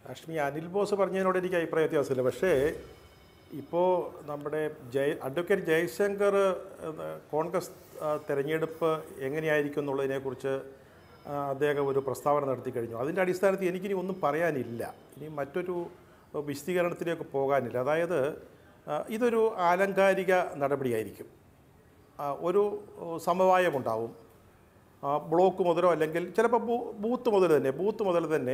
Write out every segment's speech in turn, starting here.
Lakshmi Anil boss പറഞ്ഞതിനോട് എനിക്ക് അഭിപ്രായ വ്യത്യാസമില്ല പക്ഷേ ഇപ്പോൾ നമ്മുടെ ജയ അഡ്വക്കേറ്റ് ജയശങ്കർ ഏഹ്, കോൺഗ്രസ് ആ, തെരഞ്ഞെടുപ്പ് എങ്ങനെയായിരിക്കും എന്നുള്ളതിനെക്കുറിച്ച് ആ, അദ്ദേഹം ഒരു പ്രസ്താവന നടത്തി കഴിഞ്ഞു അതിൻ്റെ അടിസ്ഥാനത്തിൽ എനിക്കിനി ഒന്നും പറയാനില്ല ഇനി മറ്റൊരു വിശദീകരണത്തിലേക്ക് പോകാനില്ല അതായത് ആ, ഇതൊരു ആലങ്കാരിക നടപടിയായിരിക്കും ആ, ഒരു സമവായമുണ്ടാവും ആ, ബ്ലോക്ക് മുതലോ അല്ലെങ്കിൽ ചിലപ്പോൾ ബൂ ബൂത്ത് മുതൽ തന്നെ ബൂത്ത് മുതൽ തന്നെ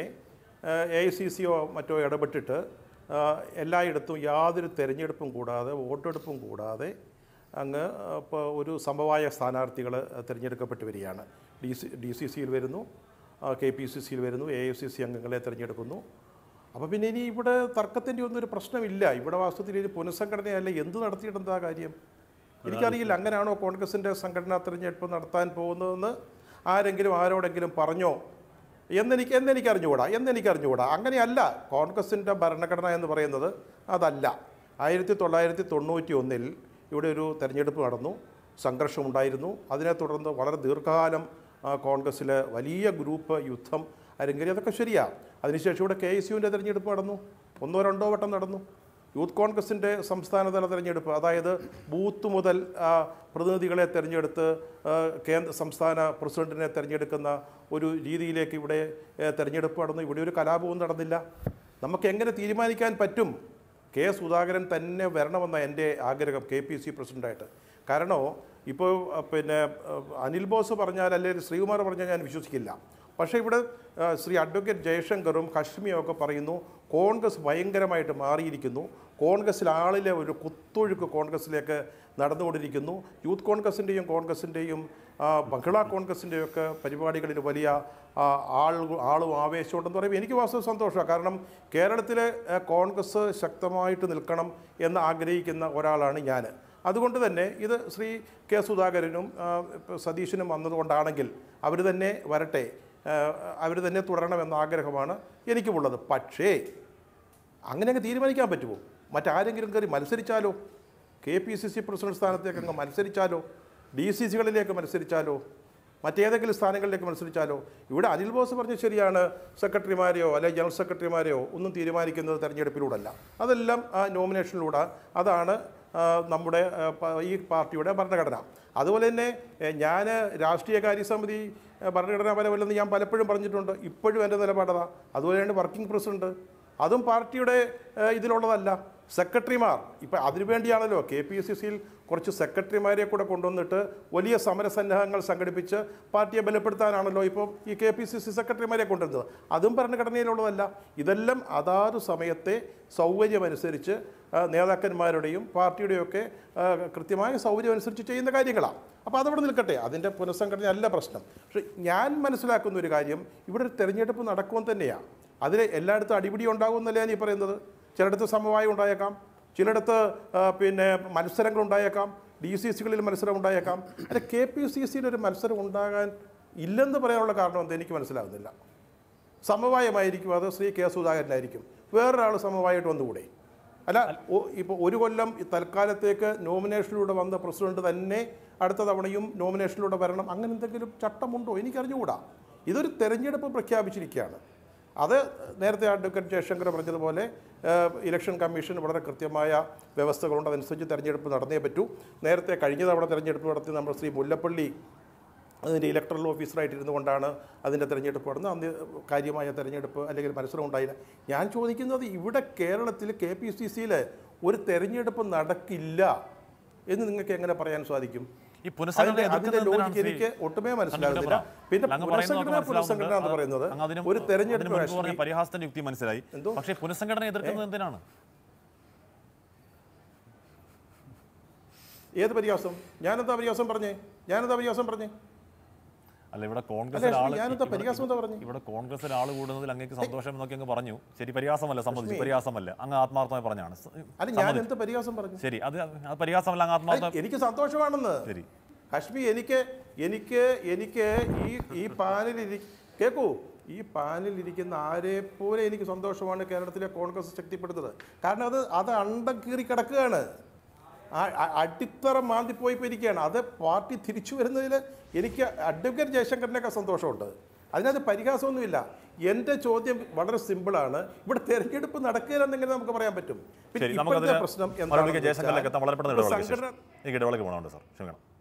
എ ഐ സി സിയോ മറ്റോ ഇടപെട്ടിട്ട് ആ, എല്ലായിടത്തും യാതൊരു തെരഞ്ഞെടുപ്പും കൂടാതെ വോട്ടെടുപ്പും കൂടാതെ അങ്ങ് ഇപ്പോൾ ഒരു സമവായ സ്ഥാനാർത്ഥികൾ തിരഞ്ഞെടുക്കപ്പെട്ട് വരികയാണ് ഡി സി ഡി സി സിയിൽ വരുന്നു കെ പി സി സിയിൽ വരുന്നു എ ഐ സി സി അംഗങ്ങളെ തിരഞ്ഞെടുക്കുന്നു അപ്പോൾ പിന്നെ ഇനി ഇവിടെ തർക്കത്തിൻ്റെ ഒന്നും ഒരു പ്രശ്നമില്ല ഇവിടെ വാസ്തവത്തിൽ ഇത് പുനഃസംഘടനയല്ല എന്ത് നടത്തിയിട്ട് എന്താ കാര്യം എനിക്കറിയില്ല അങ്ങനെയാണോ കോൺഗ്രസിൻ്റെ സംഘടനാ തെരഞ്ഞെടുപ്പ് നടത്താൻ പോകുന്നതെന്ന് ആരെങ്കിലും ആരോടെങ്കിലും പറഞ്ഞോ എന്നെനിക്ക് എന്നെനിക്ക് അറിഞ്ഞുകൂടാ എന്നെനിക്ക് അറിഞ്ഞുകൂടാ അങ്ങനെയല്ല കോൺഗ്രസിൻ്റെ ഭരണഘടന എന്ന് പറയുന്നത് അതല്ല ആയിരത്തി തൊള്ളായിരത്തി തൊണ്ണൂറ്റി ഒന്നിൽ ഇവിടെ ഒരു തെരഞ്ഞെടുപ്പ് നടന്നു സംഘർഷമുണ്ടായിരുന്നു അതിനെ തുടർന്ന് വളരെ ദീർഘകാലം ആ, കോൺഗ്രസ്സിൽ വലിയ ഗ്രൂപ്പ് യുദ്ധം അരങ്ങേറി അതൊക്കെ ശരിയാ അതിനുശേഷം ഇവിടെ കെ എസ് യുവിൻ്റെ തെരഞ്ഞെടുപ്പ് നടന്നു ഒന്നോ രണ്ടോ വട്ടം നടന്നു യൂത്ത് കോൺഗ്രസിൻ്റെ സംസ്ഥാനതല തെരഞ്ഞെടുപ്പ് അതായത് ബൂത്ത് മുതൽ ആ, പ്രതിനിധികളെ തിരഞ്ഞെടുത്ത് ആ, കേന്ദ്ര സംസ്ഥാന പ്രസിഡന്റിനെ തിരഞ്ഞെടുക്കുന്ന ഒരു രീതിയിലേക്ക് ഇവിടെ ഏ, തെരഞ്ഞെടുപ്പ് നടന്നു ഇവിടെ ഒരു കലാപവും നടന്നില്ല നമുക്ക് എങ്ങനെ തീരുമാനിക്കാൻ പറ്റും കെ സുധാകരൻ തന്നെ വരണമെന്ന എൻ്റെ ആഗ്രഹം കെ പി സി പ്രസിഡൻ്റായിട്ട് കാരണം ഇപ്പോൾ അഹ്, പിന്നെ അഹ്, അനിൽ ബോസ് പറഞ്ഞാൽ അല്ലെങ്കിൽ ശ്രീകുമാർ പറഞ്ഞാൽ ഞാൻ വിശ്വസിക്കില്ല പക്ഷേ ഇവിടെ ആ, ശ്രീ അഡ്വക്കേറ്റ് ജയശങ്കറും കശ്മിയും ഒക്കെ പറയുന്നു കോൺഗ്രസ് ഭയങ്കരമായിട്ട് മാറിയിരിക്കുന്നു കോൺഗ്രസ്സിൽ ആളിലെ ഒരു കുത്തൊഴുക്ക് കോൺഗ്രസ്സിലേക്ക് നടന്നുകൊണ്ടിരിക്കുന്നു യൂത്ത് കോൺഗ്രസിൻ്റെയും കോൺഗ്രസിൻ്റെയും മഹിളാ കോൺഗ്രസിൻ്റെയും ഒക്കെ പരിപാടികളിൽ വലിയ ആ, ആൾ ആളും ആവേശമുണ്ടെന്ന് പറയുമ്പോൾ എനിക്ക് വാസ്തവ സന്തോഷമാണ് കാരണം കേരളത്തിലെ ആ, കോൺഗ്രസ് ശക്തമായിട്ട് നിൽക്കണം എന്ന് ആഗ്രഹിക്കുന്ന ഒരാളാണ് ഞാൻ അതുകൊണ്ട് തന്നെ ഇത് ശ്രീ കെ സുധാകരനും ആ, ഇപ്പൊ സതീശനും വന്നതുകൊണ്ടാണെങ്കിൽ അവർ തന്നെ വരട്ടെ അവർ തന്നെ തുടരണമെന്ന ആഗ്രഹമാണ് എനിക്കുമുള്ളത് പക്ഷേ അങ്ങനെ അങ്ങ് തീരുമാനിക്കാൻ പറ്റുമോ മറ്റാരെങ്കിലും കയറി മത്സരിച്ചാലോ K P C C president സ്ഥാനത്തേക്ക് അങ്ങ് മത്സരിച്ചാലോ ഡി സി സികളിലേക്ക് മത്സരിച്ചാലോ മറ്റേതെങ്കിലും സ്ഥാനങ്ങളിലേക്ക് മത്സരിച്ചാലോ ഇവിടെ അനിൽ ബോസ് പറഞ്ഞ ശരിയാണ് സെക്രട്ടറിമാരെയോ അല്ലെങ്കിൽ ജനറൽ സെക്രട്ടറിമാരെയോ ഒന്നും തീരുമാനിക്കുന്നത് തെരഞ്ഞെടുപ്പിലൂടെയല്ല അതെല്ലാം ആ നോമിനേഷനിലൂടെ അതാണ് ആ, നമ്മുടെ ആ, പ- ഈ പാർട്ടിയുടെ ഭരണഘടന അതുപോലെ തന്നെ ഞാൻ രാഷ്ട്രീയകാര്യ സമിതി ആ, ഭരണഘടനാ പരമല്ലെന്ന് ഞാൻ പലപ്പോഴും പറഞ്ഞിട്ടുണ്ട് ഇപ്പോഴും എൻ്റെ നിലപാടതാ അതുപോലെയാണ് വർക്കിംഗ് പ്രസിഡന്റ് അതും പാർട്ടിയുടെ ആ, ഇതിലുള്ളതല്ല സെക്രട്ടറിമാർ ഇപ്പം അതിനുവേണ്ടിയാണല്ലോ കെ പി സി സിയിൽ കുറച്ച് സെക്രട്ടറിമാരെ കൂടെ കൊണ്ടുവന്നിട്ട് വലിയ സമരസന്നാഹങ്ങൾ സംഘടിപ്പിച്ച് പാർട്ടിയെ ബലപ്പെടുത്താനാണല്ലോ ഇപ്പോൾ ഈ കെ പി സി സി സെക്രട്ടറിമാരെ കൊണ്ടുവരുന്നത് അതും ഭരണഘടനയിലുള്ളതല്ല ഇതെല്ലാം അതാത് സമയത്തെ സൗകര്യമനുസരിച്ച് ആ, നേതാക്കന്മാരുടെയും പാർട്ടിയുടെയും ഒക്കെ ആ, കൃത്യമായ സൗകര്യം അനുസരിച്ച് ചെയ്യുന്ന കാര്യങ്ങളാണ് അപ്പോൾ അതവിടെ നിൽക്കട്ടെ അതിൻ്റെ പുനഃസംഘടന അല്ല പ്രശ്നം പക്ഷേ ഞാൻ മനസ്സിലാക്കുന്ന ഒരു കാര്യം ഇവിടെ ഒരു തെരഞ്ഞെടുപ്പ് നടക്കുമെന്ന് തന്നെയാണ് അതിൽ എല്ലായിടത്തും അടിപിടി ഉണ്ടാകുമെന്നല്ല ഞാൻ ഈ പറയുന്നത് ചിലയിടത്ത് സമവായം ഉണ്ടായേക്കാം ചിലയിടത്ത് ആ, പിന്നെ മത്സരങ്ങൾ ഉണ്ടായേക്കാം ഡി സി സികളിൽ മത്സരം ഉണ്ടായേക്കാം അല്ല കെ പി സി സിയിൽ ഒരു മത്സരം ഉണ്ടാകാൻ ഇല്ലെന്ന് പറയാനുള്ള കാരണം എന്താ എനിക്ക് മനസ്സിലാകുന്നില്ല സമവായമായിരിക്കും അത് ശ്രീ കെ സുധാകരനായിരിക്കും വേറൊരാൾ സമവായമായിട്ട് വന്നുകൂടെ അല്ല ഇപ്പോൾ ഒരു കൊല്ലം ഈ തൽക്കാലത്തേക്ക് നോമിനേഷനിലൂടെ വന്ന പ്രസിഡന്റ് തന്നെ അടുത്ത തവണയും നോമിനേഷനിലൂടെ വരണം അങ്ങനെ എന്തെങ്കിലും ചട്ടമുണ്ടോ എനിക്കറിഞ്ഞുകൂടാ ഇതൊരു തെരഞ്ഞെടുപ്പ് പ്രഖ്യാപിച്ചിരിക്കുകയാണ് അത് നേരത്തെ അഡ്വക്കേറ്റ് ജയശങ്കർ പറഞ്ഞതുപോലെ ഏഹ്, ഇലക്ഷൻ കമ്മീഷൻ വളരെ കൃത്യമായ വ്യവസ്ഥകളുണ്ട് അതനുസരിച്ച് തെരഞ്ഞെടുപ്പ് നടന്നേ പറ്റൂ നേരത്തെ കഴിഞ്ഞ തവണ തെരഞ്ഞെടുപ്പ് നടത്തി നമ്മൾ ശ്രീ മുല്ലപ്പള്ളി അതിൻ്റെ ഇലക്ട്രൽ ഓഫീസറായിട്ട് ഇരുന്നു കൊണ്ടാണ് അതിൻ്റെ തെരഞ്ഞെടുപ്പ് നടന്നത് അന്ന് കാര്യമായ തെരഞ്ഞെടുപ്പ് അല്ലെങ്കിൽ മത്സരം ഉണ്ടായില്ല ഞാൻ ചോദിക്കുന്നത് ഇവിടെ കേരളത്തിൽ കെ പി സി സിയിൽ ഒരു തെരഞ്ഞെടുപ്പ് നടക്കില്ല എന്ന് നിങ്ങൾക്ക് എങ്ങനെ പറയാൻ സാധിക്കും ഈ പുനഃസംഘടന അതിന്റെ- അതിന്റെ എതിർക്കുന്നത് ലോജിക്ക് എന്തിനാണ് എനിക്ക് ശ്രീ ഒട്ടുമേ മനസ്സിലാകുന്നില്ല സംഘടന പിന്നെ അങ്ങ് പറയുന്നത് പുനഃസംഘടന നമുക്ക് പുനഃസംഘടന എന്ന് മനസ്സിലാവുന്നുണ്ട്. പറയുന്നത് അങ്ങ് അതിനും- ഒരു അതിന് തെരഞ്ഞെടുപ്പ് മുൻപ് പറഞ്ഞ രാഷ്ട്രീയ- പരിഹാസത്തിന്റെ യുക്തി മനസ്സിലായി എന്തോ? പക്ഷേ പുനഃസംഘടന എതിർക്കുന്നത് എന്തിനാണ് ഏത് പരിഹാസം ഞാനെന്താ പരിഹാസം പറഞ്ഞേ ഞാനെന്താ പരിഹാസം പറഞ്ഞേ അല്ല ഇവിടെ കോൺഗ്രസ് അല്ല, ആള് ഞാനെന്താ ഇവിടെ- പരിഹാസം എന്താ പറഞ്ഞേ? ഇവിടെ കോൺഗ്രസിൽ ആള് കൂടുന്നതിൽ അങ്ങേക്ക് സന്തോഷം എന്നൊക്കെ അങ്ങ് പറഞ്ഞു ശരി പരിഹാസമല്ല സമ്മതിച്ചു പരിഹാസമല്ല അങ്ങ് ആത്മാർത്ഥമായി പറഞ്ഞാണ് സ- അല്ല ഞാൻ സമ്മതിച്ചു. എന്ത് പരിഹാസം പറഞ്ഞു ശരി അത് അത് പരിഹാസമല്ല അങ്ങ് അല്ല, ആത്മാർത്ഥം എനിക്ക് സന്തോഷമാണെന്ന് ശരി കശ്മി എനിക്ക് എനിക്ക് എനിക്ക് ഈ ഈ പാനിൽ ഇരി കേൾക്കൂ ഈ പാനിൽ ഇരിക്കുന്ന ആരെ പോലെ എനിക്ക് സന്തോഷമാണ് കേരളത്തിലെ കോൺഗ്രസ് ശക്തിപ്പെടുന്നത് കാരണം അത് അത് അണ്ടം കീറി കിടക്കുകയാണ് ആ- ആ- അടിത്തറ മാന്തിപ്പോയി ഇരിക്കുകയാണ് അത് പാർട്ടി തിരിച്ചു വരുന്നതിൽ എനിക്ക് അഡ്വക്കേറ്റ് ജയശങ്കറിനൊക്കെ സന്തോഷമുണ്ട് അതിനകത്ത് പരിഹാസമൊന്നുമില്ല എൻ്റെ ചോദ്യം വളരെ സിമ്പിളാണ് ഇവിടെ തെരഞ്ഞെടുപ്പ് നടക്കില്ലെന്നെങ്ങനെ നമുക്ക് പറയാൻ പറ്റും പിന്നെ ശരി ഇപ്പോഴത്തെ നമുക്കതിന് പ്രശ്നം മറുപടിക്ക് എന്താണെന്ന് ജയശങ്കറിലേക്ക് എത്താം വളരെ പെട്ടെന്ന് വെച്ചാൽ ഇടവേളയ്ക്ക് ശേഷം. സംഘടന എനിക്ക് ഇടവേളയ്ക്ക് പോകണമുണ്ട് സാർ ക്ഷമിക്കണം